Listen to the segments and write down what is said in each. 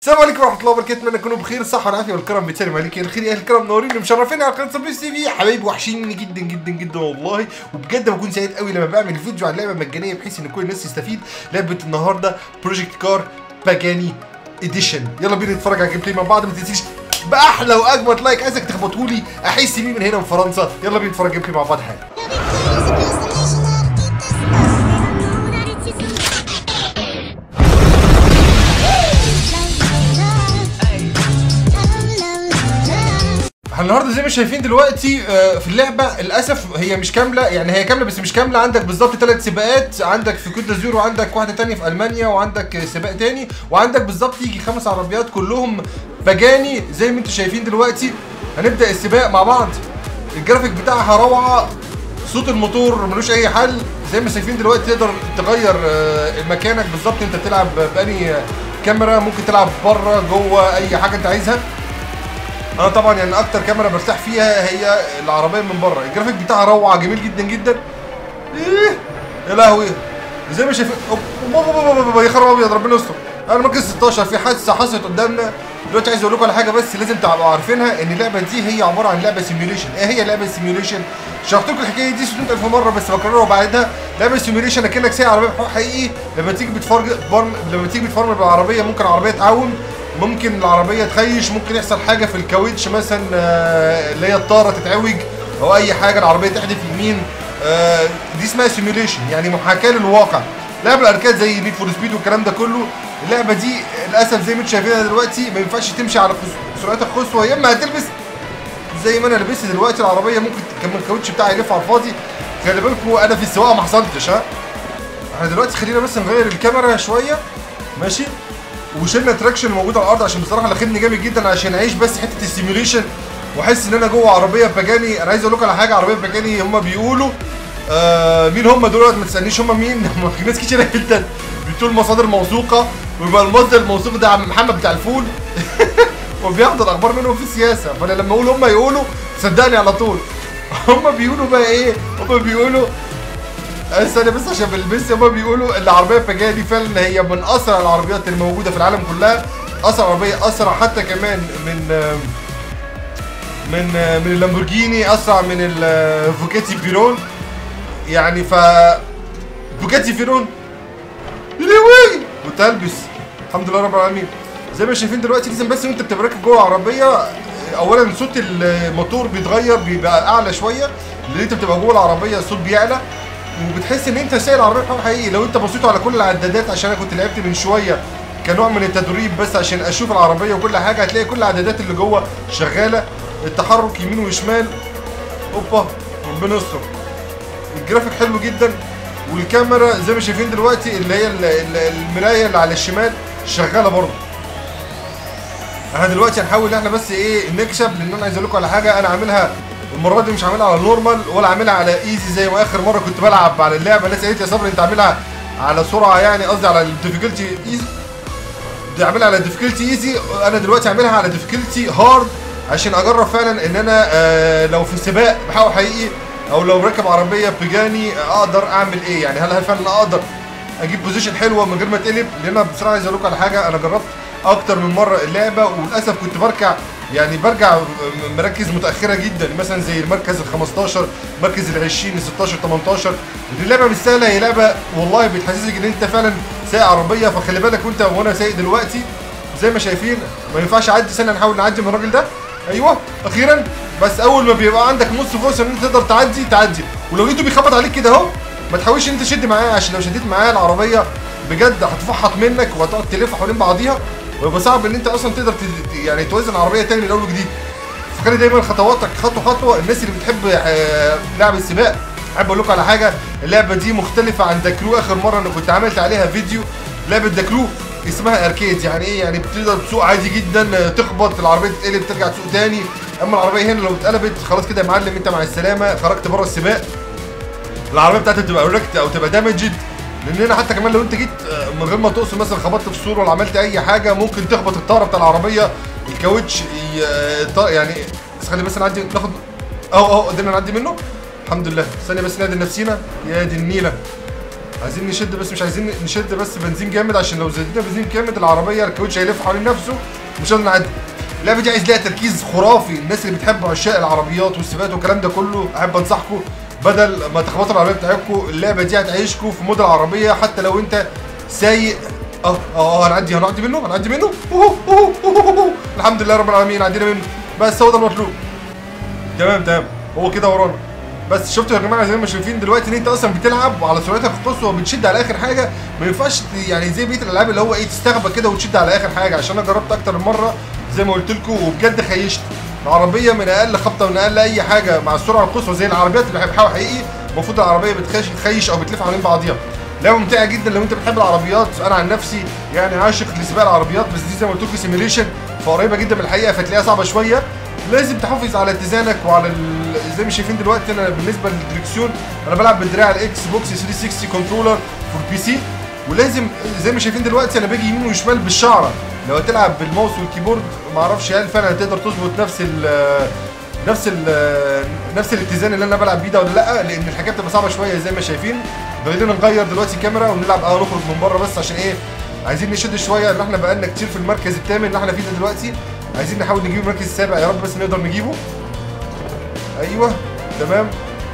السلام عليكم ورحمه الله وبركاته اتمنى تكونوا بخير الصحه والعافيه والكرم بيتسلم عليك الخير يا اهل الكرم منورين ومشرفين على قناه صبي تي في حبايبي وحشيني جدا جدا جدا والله وبجد بكون سعيد قوي لما بعمل فيديو عن لعبه مجانيه بحيث ان كل الناس تستفيد لعبه النهارده بروجكت كار باجاني اديشن يلا بينا نتفرج على الجيم بلاي مع بعض ما تنسيش باحلى واجمد لايك عايزك تخبطوا لي احس بيه من هنا من فرنسا يلا بينا نتفرج على الجيم بلاي مع بعض حالا احنا النهارده زي ما شايفين دلوقتي آه، في اللعبه للاسف هي مش كامله يعني هي كامله بس مش كامله عندك بالظبط ثلاث سباقات عندك في كوت دازور وعندك واحده تانية في المانيا وعندك سباق تاني وعندك بالظبط يجي خمس عربيات كلهم بجاني زي ما انتم شايفين دلوقتي هنبدا السباق مع بعض الجرافيك بتاعها روعه صوت الموتور ملوش اي حل زي ما شايفين دلوقتي تقدر تغير آه، مكانك بالظبط انت بتلعب بأني كاميرا ممكن تلعب بره جوه اي حاجه انت عايزها انا طبعا يعني اكتر كاميرا برتاح فيها هي العربيه من بره الجرافيك بتاعها روعه جميل جدا جدا ايه يا لهوي زي ما شايفين أوب- بابا بابا بابا بابا يا خراب ابيض ربنا يستر انا مركز 16 في حادثه حصلت قدامنا دلوقتي عايز اقول لكم على حاجه بس لازم تبقوا عارفينها ان اللعبه دي هي عباره عن لعبه سيميوليشن ايه هي لعبه سيميوليشن شرحت لكم الحكايه دي 600000 مره بس بكررها بعدها لعبه سيميوليشن اكنك سايق عربيه بحق حقيقي لما تيجي بتفرج برم... لما تيجي بتفرمل بالعربيه ممكن العربيه تعوم ممكن العربيه تخيش ممكن يحصل حاجه في الكاوتش مثلا آه، اللي هي الطاره تتعوج او اي حاجه العربيه تحدف يمين آه، دي اسمها سيميوليشن يعني محاكاه للواقع لعبه الاركاد زي نيد فور سبيد والكلام ده كله اللعبه دي للاسف زي ما انتم شايفينها دلوقتي ما ينفعش تمشي على خس- سرعات القصوى يا اما هتلبس زي ما انا لبست دلوقتي العربيه ممكن كمان الكاوتش بتاعي يلف على الفاضي خلي بالكم انا في السواقه ما حصلتش ها احنا دلوقتي خلينا بس نغير الكاميرا شويه ماشي وشلنا تراكشن موجود على الارض عشان بصراحه لاخدني جامد جدا عشان اعيش بس حته السيميوليشن واحس ان انا جوه عربيه باجاني انا عايز اقول لكم على حاجه عربيه باجاني هم بيقولوا آه مين هم دول ما تسالنيش هم مين هم في ناس كتير جدا بتقول مصادر موثوقه ويبقى المصدر الموثوق ده عم محمد بتاع الفول وبياخد الاخبار منهم في السياسه فانا لما اقول هم يقولوا صدقني على طول هم بيقولوا بقى ايه هم بيقولوا استنى بس عشان بالبس هما بيقولوا العربيه الفجايه دي فعلا هي من اسرع العربيات اللي موجوده في العالم كلها اسرع عربيه اسرع حتى كمان من من من اللامبورجيني اسرع من الفوكاتي فيرون يعني ف فوكاتي فيرون لوي وتلبس الحمد لله رب العالمين زي ما شايفين دلوقتي لازم بس وانت بتبقى راكب جوه العربيه اولا صوت الموتور بيتغير بيبقى اعلى شويه لان انت بتبقى جوه العربيه الصوت بيعلى وبتحس ان انت سايق العربيه بحق حقيقي لو انت بصيتوا على كل العدادات عشان انا كنت لعبت من شويه كنوع من التدريب بس عشان اشوف العربيه وكل حاجه هتلاقي كل العدادات اللي جوه شغاله التحرك يمين وشمال اوبا ربنا يستر الجرافيك حلو جدا والكاميرا زي ما شايفين دلوقتي اللي هي ال- ال- المرايه اللي على الشمال شغاله برضه احنا دلوقتي هنحاول ان احنا بس ايه نكسب لان انا عايز اقول لكم على حاجه انا عاملها المره دي مش عاملها على نورمال ولا عاملها على ايزي زي ما اخر مره كنت بلعب على اللعبه الناس قالت لي يا صبري انت عاملها على سرعه يعني قصدي على الديفيكولتي ايزي دي عاملها على ديفيكولتي ايزي انا دلوقتي عاملها على ديفيكولتي هارد عشان اجرب فعلا ان انا آه لو في سباق بحاول حقيقي او لو راكب عربيه بجاني اقدر اعمل ايه يعني هل هل فعلا اقدر اجيب بوزيشن حلوه من غير ما اتقلب لان انا بصراحه عايز اقول لكم على حاجه انا جربت اكتر من مره اللعبه وللاسف كنت بركع يعني برجع مراكز متاخره جدا مثلا زي المركز ال 15 مركز ال 20 ال 16 18 دي اللعبه مش سهله هي لعبه والله بتحسسك ان انت فعلا سايق عربيه فخلي بالك وانت وانا سايق دلوقتي زي ما شايفين ما ينفعش اعدي سنه نحاول نعدي من الراجل ده ايوه اخيرا بس اول ما بيبقى عندك نص فرصه ان انت تقدر تعدي تعدي ولو لقيته بيخبط عليك كده اهو ما تحاولش ان انت تشد معاه عشان لو شديت معاه العربيه بجد هتفحط منك وهتقعد تلف حوالين بعضيها ويبقى صعب ان انت اصلا تقدر تد- يعني توازن العربيه تاني من اول وجديد فخلي دايما خطواتك خطوه خطوه الناس اللي بتحب آه، لعب السباق احب اقول لكم على حاجه اللعبه دي مختلفه عن داكرو اخر مره انا كنت عملت عليها فيديو لعبه داكرو اسمها اركيد يعني ايه يعني بتقدر تسوق عادي جدا آه، تخبط العربيه تتقلب ترجع تسوق تاني اما العربيه هنا لو اتقلبت خلاص كده يا معلم انت مع السلامه خرجت بره السباق العربيه بتاعتك تبقى ريكت او تبقى دامجد لان هنا حتى كمان لو انت جيت آه، من غير ما تقصد مثلا خبطت في السور ولا عملت اي حاجه ممكن تخبط الطاره بتاع العربيه الكاوتش ي- آه، الط- يعني بس خلي بس نعدي ناخد اهو اهو قدرنا نعدي منه الحمد لله ثانيه بس نعدل نفسينا يا دي النيله عايزين نشد بس مش عايزين نشد بس بنزين جامد عشان لو زدنا بنزين جامد العربيه الكاوتش هيلف حوالين نفسه مش هنقدر نعدي اللعبه دي عايز لها تركيز خرافي الناس اللي بتحب عشاق العربيات والسباقات والكلام ده كله احب انصحكم بدل ما تخبطوا العربيه بتاعتكم اللعبه دي هتعيشكم في مود العربيه حتى لو انت سايق اه اه هنعدي هنعدي منه هنعدي منه أوه أوه أوه أوه. الحمد لله رب العالمين عدينا منه بس هو ده المطلوب تمام تمام هو كده ورانا بس شفتوا يا جماعه زي ما شايفين دلوقتي ان انت اصلا بتلعب وعلى سرعتك القصوى وبتشد على اخر حاجه ما ينفعش ت- يعني زي بقيه الالعاب اللي هو ايه تستغبى كده وتشد على اخر حاجه عشان انا جربت اكتر من مره زي ما قلت لكم وبجد خيشت العربيه من اقل خبطه من اقل اي حاجه مع السرعه القصوى زي العربيات اللي بحبها حقيقي المفروض العربيه بتخش تخيش او بتلف حوالين بعضيها لعبه ممتعه جدا لو انت بتحب العربيات انا عن نفسي يعني عاشق لسباق العربيات بس دي زي ما قلت لكم سيميليشن فقريبه جدا من الحقيقه فتلاقيها صعبه شويه لازم تحافظ على اتزانك وعلى ال... زي ما شايفين دلوقتي انا بالنسبه للدريكسيون انا بلعب بدراع الاكس بوكس 360 كنترولر فور بي سي ولازم زي ما شايفين دلوقتي انا باجي يمين وشمال بالشعره لو هتلعب بالماوس والكيبورد ما اعرفش هل فعلا هتقدر تظبط نفس ال نفس ال نفس الاتزان اللي انا بلعب بيه ده ولا لا لان الحاجات بتبقى صعبه شويه زي ما شايفين خلينا نغير دلوقتي الكاميرا ونلعب اه نخرج من بره بس عشان ايه عايزين نشد شويه ان احنا بقالنا كتير في المركز الثامن اللي احنا فيه ده دلوقتي عايزين نحاول نجيب المركز السابع يا رب بس نقدر نجيبه ايوه تمام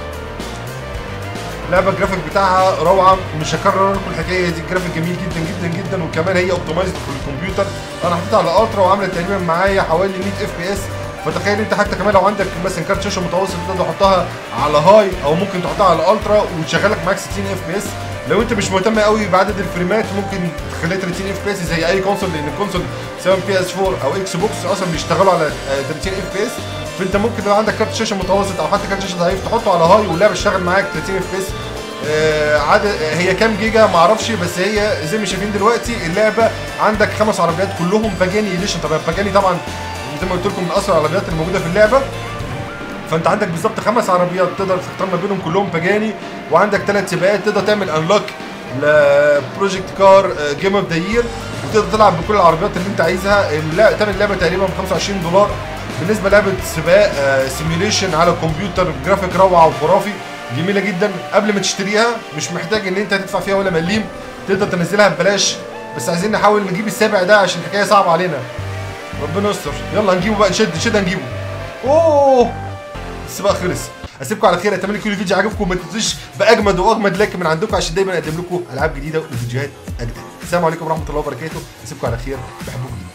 لعبه الجرافيك بتاعها روعه مش هكرر لكم الحكايه دي الجرافيك جميل جدا جدا جدا وكمان هي اوبتمايزد في الكمبيوتر انا حطيتها على الترا وعامله تقريبا معايا حوالي 100 اف بي اس فتخيل انت حتى كمان لو عندك مثلا كارت شاشه متوسط تقدر تحطها على هاي او ممكن تحطها على الترا وتشغلك معاك 60 اف بي اس لو انت مش مهتم قوي بعدد الفريمات ممكن تخليها 30 اف بي اس زي اي كونسول لان الكونسول سواء بي اس 4 او اكس بوكس اصلا بيشتغلوا على آه، 30 اف بي اس فانت ممكن لو عندك كارت شاشه متوسط او حتى كارت شاشه ضعيف تحطه على هاي واللعبه تشتغل معاك 30 اف بي اس آه، عدد هي كام جيجا ما اعرفش بس هي زي ما شايفين دلوقتي اللعبه عندك خمس عربيات كلهم باجاني اديشن طبعا باجاني طبعا زي ما قلت لكم من اسرع العربيات اللي موجوده في اللعبه فانت عندك بالظبط خمس عربيات تقدر تختار ما بينهم كلهم باجاني وعندك ثلاث سباقات تقدر تعمل انلوك لبروجكت كار جيم اوف ذا يير وتقدر تلعب بكل العربيات اللي انت عايزها اللا- تمن اللعبه تقريبا ب 25 دولار بالنسبه لعبه سباق سيميوليشن على الكمبيوتر جرافيك روعه وخرافي جميله جدا قبل ما تشتريها مش محتاج ان انت تدفع فيها ولا مليم تقدر تنزلها ببلاش بس عايزين نحاول نجيب السابع ده عشان الحكايه صعبه علينا ربنا يستر يلا نجيبه بقى نشد نشد هنجيبه اوه السباق خلص اسيبكم على خير اتمنى يكون الفيديو عجبكم ما تنسوش باجمد واجمد لايك من عندكم عشان دايما اقدم لكم العاب جديده وفيديوهات اجدد السلام عليكم ورحمه الله وبركاته اسيبكم على خير بحبكم جدا